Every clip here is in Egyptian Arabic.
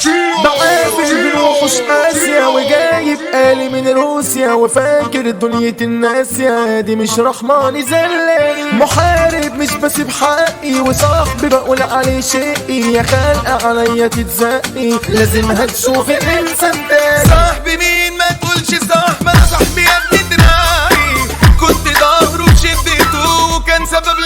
بعافر بنوحش اسيا وجايب آلي من روسيا وفاكر دنيا الناس يا دي مش رحماني زلة محارب مش بسيب حقي وصاحبي بقول عليه شقي يا خلقة عليا تتزقي لازم هتشوفي انسان تاني صاحبي مين ما تقولش صاح ما أنا صاحبي يا ابن دراعي كنت ظهره وشدته وكان سبب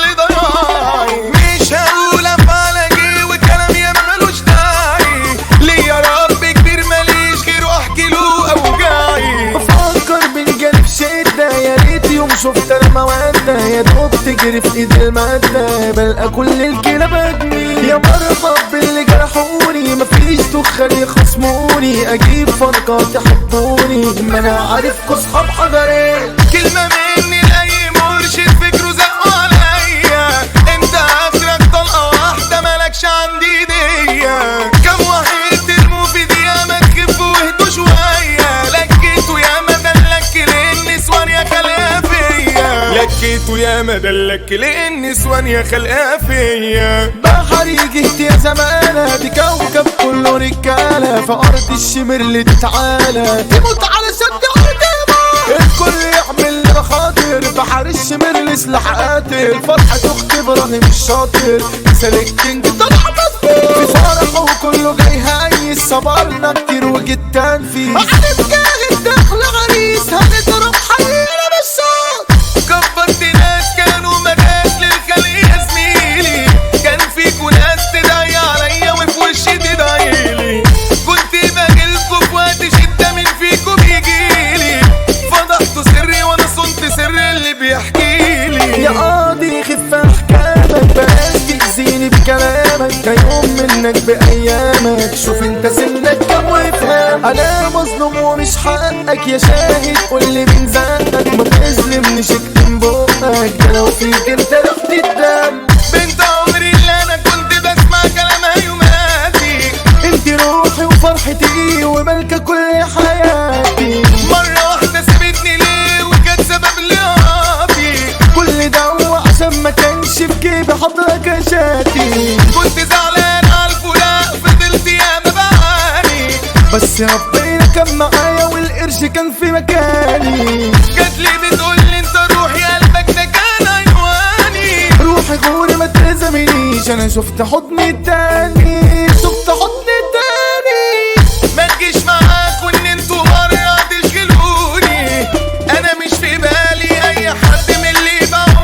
لضياعي مش هقول افعال اجي والكلام يا ملوش داعي ليه يا رب كبير ماليش غيره احكي له اوجاعي بفكر بالجانب شدة يا ريت يوم شفت انا مودة يا دوب تجري في ايد المادة بلقى كل الكلاب اجمي يا مرحب باللي جرحوني مفيش دخان يخصموني اجيب فرقة تحبوني ما انا عارفكوا صحاب حجرين كلمة مني لأي مرشد فكره زقوا عليا انت اخرك طلقة واحدة مالكش عندي دية كم واحد ترموا في دقيقة ما تخفوا واهدوا شوية لكيتوا يا ما دلك للنسوان يا خلقها فيا لكيتوا يا ما دلك للنسوان يا خلقها فيا بحري جهت يا زمانة دي كوكب كله رجالة في أرض الشمر اللي تتعالى تموت على شد عرضنا الكل يعمل مخاطر بحر الشمر لسلاح قاتل فرحة أخت إبراهيم الشاطر مثال الكينج طلع مظبوط في فرحه وكله جاي هايس صبرنا كتير وجدان فيه هنتجاهد داخل عريس هنضرب حينا بالصوت كبرت ناس كانوا مداس للخلق يا زميلي كان فيكوا ناس تدعي عليا وفي وشي تدعيلي كنت باجيلكوا في وقت شدة من فيكوا بيجيلي فضحتوا سري وانا صنت سر اللي بيحكيلي يا قاضي خف احكامك بلاش تأذيني بكلامك ده يوم منك بايامك شوف انت سنك كام وافهم انا مظلوم ومش حقك يا شاهد قولي مين زقك ما تظلمنيش اكتم بقك ده لو فيك انت رحت الدم بنت عمري اللي انا كنت بسمع كلامها يوماتي انت روحي وفرحتي وملكة كل حياتي مرة واحدة سابتني ليه وكانت سبب لقاطي كل ده هو عشان ما كانش في جيبي حضرتك شاتي كنت زعلان على الفراق فضلت ياما بعاني بس ربنا كان معايا والقرش كان في مكاني جات لي بتقول لي انت روحي قلبك ده كان عنواني روحي غوري ما تلزمنيش انا شفت حضني التاني شفت حضني التاني ما تجيش معاك وان انتوا مرة تشغلوني انا مش في بالي اي حد من اللي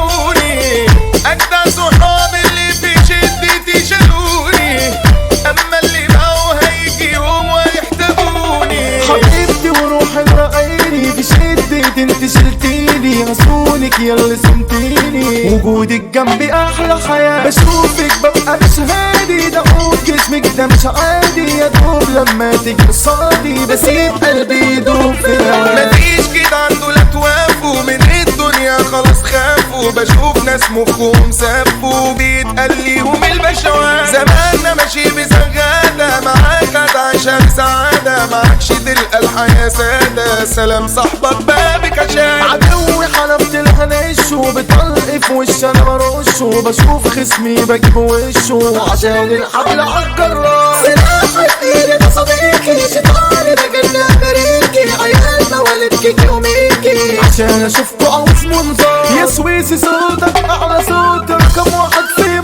باعوني اجدع صحاب اللي في شدتي شالوني اما اللي باعوا هيجي يوم ويحتاجوني حبيبتي وروحي رأيني في شدة انت شلتيني غصونك يلا سمتيني وجودك جنبي احلى حياة بشوفك ببقى مش هادي ده عود جسمك ده مش عادي يا دوب لما تيجي قصادي بسيب قلبي يدوب في الهوا مفيش كده عنده لا توافوا من الدنيا خلاص خافوا بشوف ناس مخهم سفوا بيتقال ليهم البشوات زماننا ماشي بسغادة معاك هتعيشها بسعادة معكش تلقى الحياة سادة سلام صاحبك بابك عشان عدوي حلفت الهنش وبطلق في وش انا برش وبشوف خصمي بجيب وشه عشان الحبل عالجراس سلاحي في ايدي ده صديقي شيطاني ده جنة بريكي عيالنا والدك وميكي عشان اشوفكوا عاوز منظر يا سويسي صوتك اعلى صوت رقم واحد في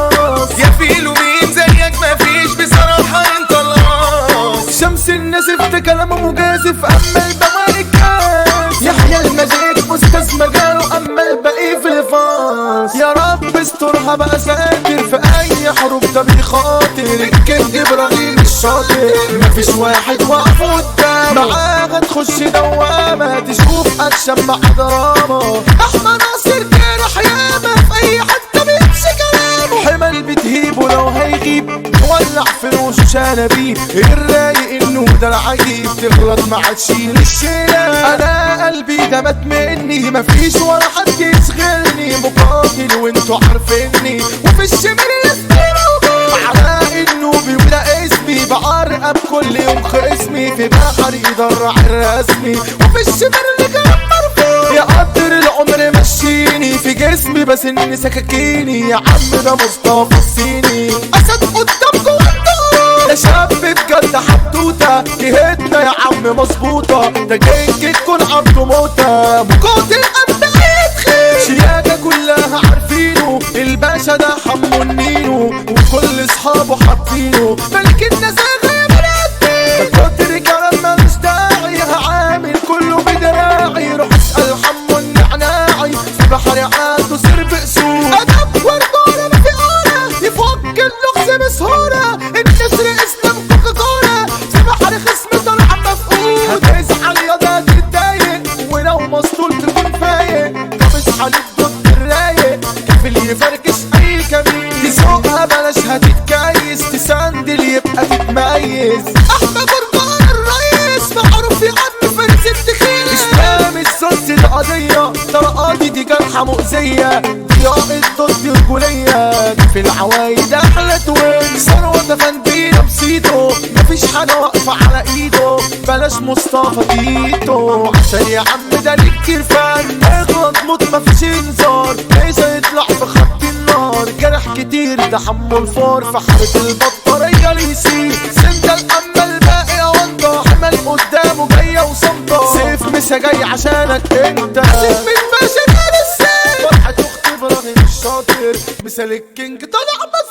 مصر يا فيلو مين زيك مفيش بصراحة انت الراس شمس النسف ده كلامه مجازف اما البواقي كاس يحيى المجيد استاذ مجاله اما الباقي في الفاس يا رب استرها بقى ساتر في اي حروب ده بيخاطر الكينج ابراهيم الشاطر مفيش واحد واقف قدام معاها تخش دوامه تشوف اكشن مع دراما احمد ناصر جرح ياما في اي حته بيمشي كلامه حمل بتهيبه لو هيغيب ولع في وشه شنابيب الرايق انه ده العجيب تغلط مع تشيل الشيلة انا قلبي ده مات مني مفيش ولا حد يشغلني مقاتل وانتوا عارفيني وفي الشمال الاستيرو على انه بيبقى اسمي بعرقب كل يوم خصمي في بحر يدرع الرسمي وفي الشمال اللي كان مرفوع يا قدر العمر مشيني في جسمي بس اني سكاكيني يا عم ده مصطفى الصيني اسد قدامكم انتوا ده شاب بجد جهتنا يا عم مظبوطة ده جاي تكون عبده موتة مقاتل أبدا يتخيل شياكة كلها عارفينه الباشا ده حمو النينو وكل اصحابه حاطينه ملك النزاهة يا بنات ده كتر كلام ملوش داعي هعامل كله بدراعي روح اسأل حمو النعناعي في بحر عاد وسر بأسود أدب ورجولة ما في قولة يفك اللغز بسهولة النسر اسلام كوكاكولا في بحر خصم طلع مفقود هتزعل يا ده تتضايق ولو مسطول تكون فايق طب اصحى ليك ضد الرايق كفل يفركش اي كمين تسوقها بلاش هتتكيس تسندل يبقى تتميز احمد برجان الرئيس معروف يا عم فارس الدخيل اسلام الصوت القضية طرقاتي دي جرحة مؤذية ضياء الضد الرجولية في العوايد احلى توين ثروة فندينا بسيطه مفيش حاجة واقفة على ايده بلاش مصطفى تيتو عشان يا عم ده ليه كتير فن اغلط موت مفيش انذار ليس يطلع في خط النار جرح كتير ده حمو الفار في حارة البطارية ليسي سند الأما الباقي وانضة حمل قدامه جاية وصمتة سيف مسا جاي عشانك انت سيف من باشا كان السيف فرحة اختي ابراهيم الشاطر مثال الكينج طلع بس